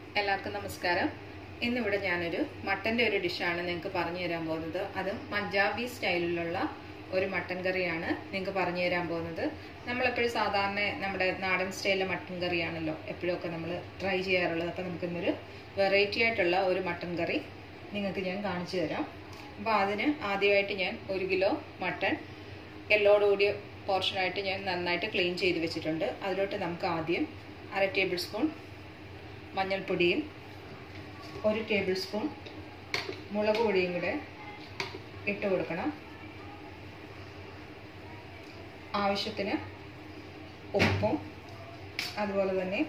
എല്ലാവർക്കും നമസ്കാരം ഇന്നിവിടെ ഞാനൊരു മട്ടൻ്റെ ഒരു ഡിഷാണ് നിങ്ങൾക്ക് പറഞ്ഞു തരാൻ പോകുന്നത് അത് പഞ്ചാബി സ്റ്റൈലിലുള്ള ഒരു മട്ടൻ കറിയാണ് നിങ്ങൾക്ക് പറഞ്ഞു തരാൻ പോകുന്നത് നമ്മളെപ്പോഴും സാധാരണ നമ്മുടെ നാടൻ സ്റ്റൈലിലെ മട്ടൻ കറിയാണല്ലോ എപ്പോഴൊക്കെ നമ്മൾ ട്രൈ ചെയ്യാറുള്ളത് അപ്പോൾ നമുക്കിന്നൊരു വെറൈറ്റി ആയിട്ടുള്ള ഒരു മട്ടൻ കറി നിങ്ങൾക്ക് ഞാൻ കാണിച്ചു തരാം അപ്പോൾ അതിന് ആദ്യമായിട്ട് ഞാൻ ഒരു കിലോ മട്ടൺ എല്ലോടുകൂടിയ പോർഷനായിട്ട് ഞാൻ നന്നായിട്ട് ക്ലീൻ ചെയ്ത് വെച്ചിട്ടുണ്ട് അതിലോട്ട് നമുക്ക് ആദ്യം അര ടേബിൾ സ്പൂൺ മഞ്ഞൾപ്പൊടിയും ഒരു ടേബിൾ സ്പൂൺ മുളക് പൊടിയും കൂടെ ഇട്ട് കൊടുക്കണം ആവശ്യത്തിന് ഉപ്പും അതുപോലെ തന്നെ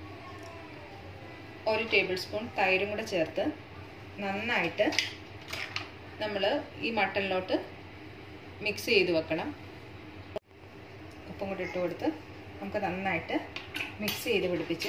ഒരു ടേബിൾ സ്പൂൺ തൈരും കൂടെ ചേർത്ത് നന്നായിട്ട് നമ്മൾ ഈ മട്ടനിലോട്ട് മിക്സ് ചെയ്ത് വെക്കണം ഉപ്പും കൂടി ഇട്ട് കൊടുത്ത് നമുക്ക് നന്നായിട്ട് മിക്സ് ചെയ്ത് പിടിപ്പിച്ച്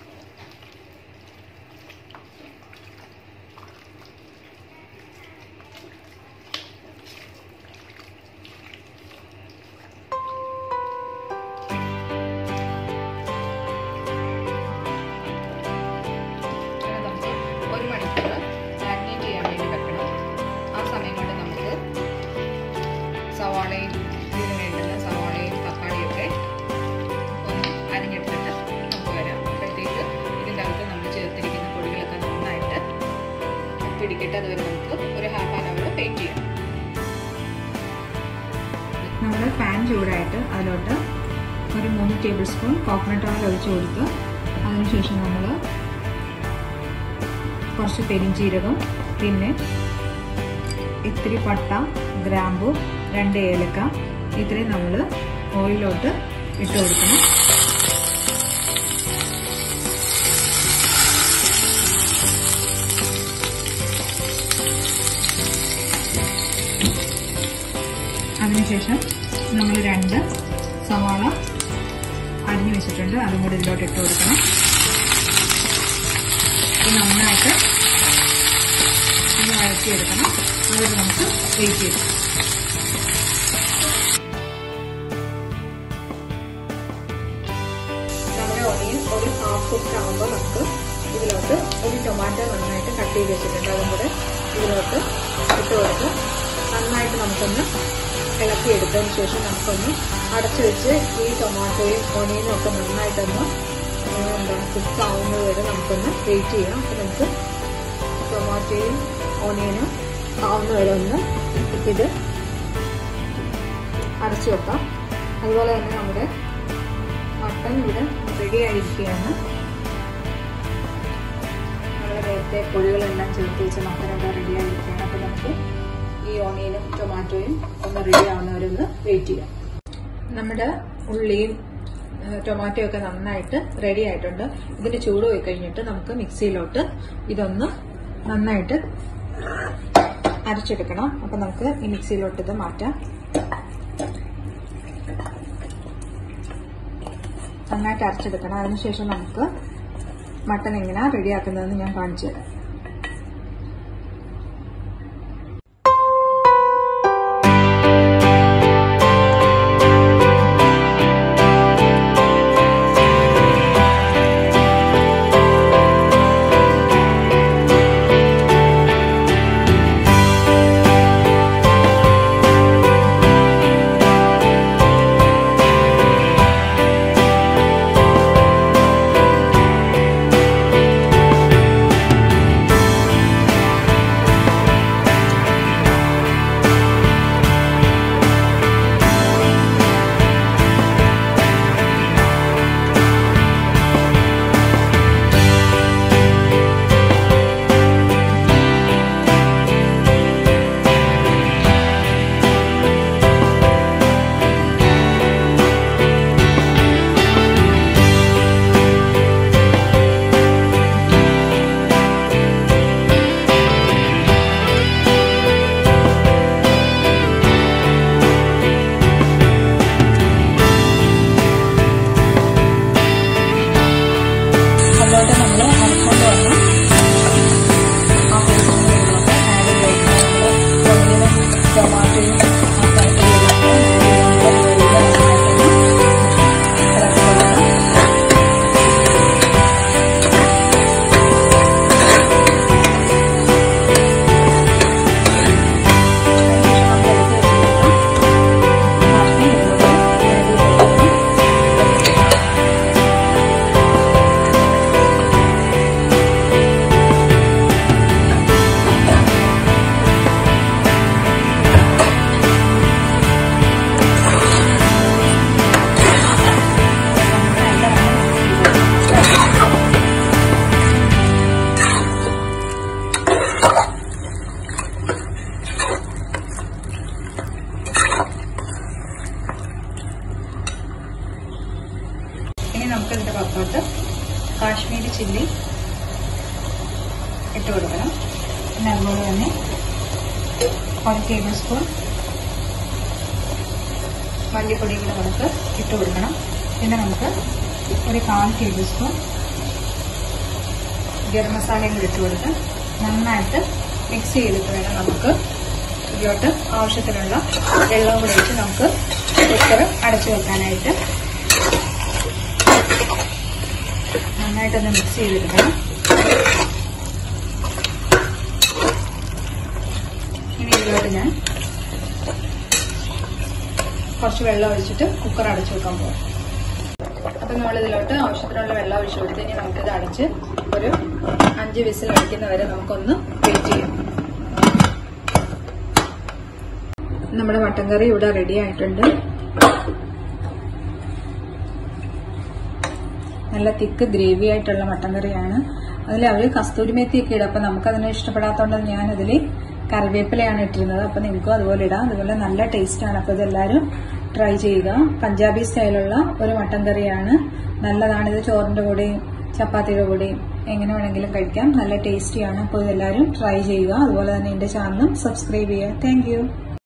നമുക്ക് ഒരു മണിക്കൂർ മാരിനേറ്റ് ചെയ്യാൻ വേണ്ടി വെക്കണം ആ സമയം കൊണ്ട് നമുക്ക് സവാളയും ഇതിന് വേണ്ടുന്ന സവാളയും തക്കാളിയും ഒക്കെ ഒന്ന് അരിഞ്ഞെടുത്തിട്ട് നമുക്ക് വരാം അപ്പോഴത്തേക്ക് ഇതിൻ്റെ അകത്ത് നമ്മൾ ചേർത്തിരിക്കുന്ന പൊടികളൊക്കെ നന്നായിട്ട് പിടിക്കട്ടെ അതുവരെ നമുക്ക് ഒരു ഹാഫ് ആൻ അവർ വെയിറ്റ് ചെയ്യാം നമ്മൾ പാൻ ചൂടായിട്ട് അതിലോട്ട് ഒരു മൂന്ന് ടേബിൾ സ്പൂൺ കോക്കനട്ട് ഓയിൽ ഒഴിച്ച് കൊടുത്ത് അതിനുശേഷം നമ്മൾ കുറച്ച് പെരിഞ്ചീരകം പിന്നെ ഇത്തിരി പട്ട ഗ്രാമ്പു രണ്ട് ഏലക്ക ഇത്രയും നമ്മൾ ഓയിലോട്ട് ഇട്ട് കൊടുക്കണം അതിനുശേഷം നമ്മൾ രണ്ട് സവാള അരിഞ്ഞു വെച്ചിട്ടുണ്ട് അതും കൂടി ഇതിലോട്ട് ഇട്ട് കൊടുക്കണം ഇത് നന്നായിട്ട് ഒന്ന് വഴറ്റിയെടുക്കണം അതിൽ നമുക്ക് വെയിറ്റ് ചെയ്യാം നമ്മുടെ ഒനിയൻ ഒരു ഹാഫ് കുക്ക് ആകുമ്പോൾ നമുക്ക് ഇതിലോട്ട് ഒരു ടൊമാറ്റോ നന്നായിട്ട് കട്ട് ചെയ്ത് വെച്ചിട്ടുണ്ട് അതും കൂടെ ഇതിലോട്ട് ഇട്ട് കൊടുത്ത് നന്നായിട്ട് നമുക്കൊന്ന് ഇളക്കിയെടുത്തതിന് ശേഷം നമുക്കൊന്ന് അടച്ചു വെച്ച് ഈ ടൊമാറ്റോയും ഒനിയനും ഒക്കെ നന്നായിട്ടൊന്ന് എന്താ കുക്ക് ആവുന്നത് വരെ നമുക്കൊന്ന് വെയിറ്റ് ചെയ്യണം അപ്പോൾ നമുക്ക് ടൊമാറ്റോയും ഓണിയനും ആവുന്ന വരെ ഒന്ന് ഇത് അടച്ചു വെക്കാം അതുപോലെ തന്നെ നമ്മുടെ മട്ടൻ ഇവിടെ റെഡി ആയിരിക്കുകയാണ് നമ്മൾ നേരത്തെ പൊടികളെല്ലാം ചേർത്ത് വെച്ച മട്ടൻ ഇവിടെ റെഡി ആയിരിക്കുകയാണ് അപ്പോൾ നമുക്ക് ഈ ഓണിയനും ടൊമാറ്റോയും ഒന്ന് റെഡി ആവുന്നവരൊന്ന് വെയിറ്റ് ചെയ്യാം നമ്മുടെ ഉള്ളിയും ടൊമാറ്റോ ഒക്കെ നന്നായിട്ട് റെഡി ആയിട്ടുണ്ട് ഇതിന്റെ ചൂട് പോയി കഴിഞ്ഞിട്ട് നമുക്ക് മിക്സിയിലോട്ട് ഇതൊന്ന് നന്നായിട്ട് അരച്ചെടുക്കണം അപ്പൊ നമുക്ക് ഈ മിക്സിയിലോട്ട് ഇത് മാറ്റാം നന്നായിട്ട് അരച്ചെടുക്കണം അതിനുശേഷം നമുക്ക് മട്ടൻ എങ്ങനെയാ റെഡിയാക്കുന്നതെന്ന് ഞാൻ കാണിച്ചു തരാം ഇട്ട് കൊടുക്കണം പിന്നെ അതുപോലെ തന്നെ ഒരു ടേബിൾ സ്പൂൺ മല്ലിപ്പൊടി കൂടെ നമുക്ക് ഇട്ട് കൊടുക്കണം പിന്നെ നമുക്ക് ഒരു കാൽ ടേബിൾ സ്പൂൺ ഗരം മസാലയും കൂടി ഇട്ട് കൊടുത്ത് നന്നായിട്ട് മിക്സ് ചെയ്തിട്ട് വേണം നമുക്ക് ഇതിലോട്ട് ആവശ്യത്തിനുള്ള വെള്ളവും കൂടി ഒഴിച്ച് നമുക്ക് കുക്കർ അടച്ചു വെക്കാനായിട്ട് നന്നായിട്ടൊന്ന് മിക്സ് ചെയ്തെടുക്കണം ഇനി ഇതിലോട്ട് ഞാൻ കുറച്ച് വെള്ളം ഒഴിച്ചിട്ട് കുക്കർ അടച്ചു വെക്കാൻ പോകും അപ്പം നമ്മൾ ഇതിലോട്ട് ആവശ്യത്തിനുള്ള വെള്ളം ഒഴിച്ചു കൊടുത്ത് ഇനി നമുക്കിത് അടച്ച് ഒരു അഞ്ച് വിസിൽ അടിക്കുന്നവരെ നമുക്കൊന്ന് വെയിറ്റ് ചെയ്യാം നമ്മുടെ മട്ടൻ കറി ഇവിടെ റെഡി ആയിട്ടുണ്ട് നല്ല തിക്ക് ഗ്രേവി ആയിട്ടുള്ള മട്ടൻ കറിയാണ് അതിൽ അവർ കസ്തൂരി മേത്തിയൊക്കെ ഇടും അപ്പം നമുക്കതിനെ ഇഷ്ടപ്പെടാത്തതുകൊണ്ട് ഞാനതിൽ കറിവേപ്പിലയാണ് ഇട്ടിരുന്നത് അപ്പം നിങ്ങൾക്കും അതുപോലെ ഇടാം അതുപോലെ നല്ല ടേസ്റ്റാണ് അപ്പോൾ ഇതെല്ലാവരും ട്രൈ ചെയ്യുക പഞ്ചാബി സ്റ്റൈലുള്ള ഒരു മട്ടൻ കറിയാണ് നല്ലതാണ് ഇത് ചോറിന്റെ കൂടെയും ചപ്പാത്തിയുടെ കൂടെയും എങ്ങനെ വേണമെങ്കിലും കഴിക്കാം നല്ല ടേസ്റ്റിയാണ് അപ്പോൾ ഇതെല്ലാവരും ട്രൈ ചെയ്യുക അതുപോലെ തന്നെ എന്റെ ചാനലും സബ്സ്ക്രൈബ് ചെയ്യുക താങ്ക്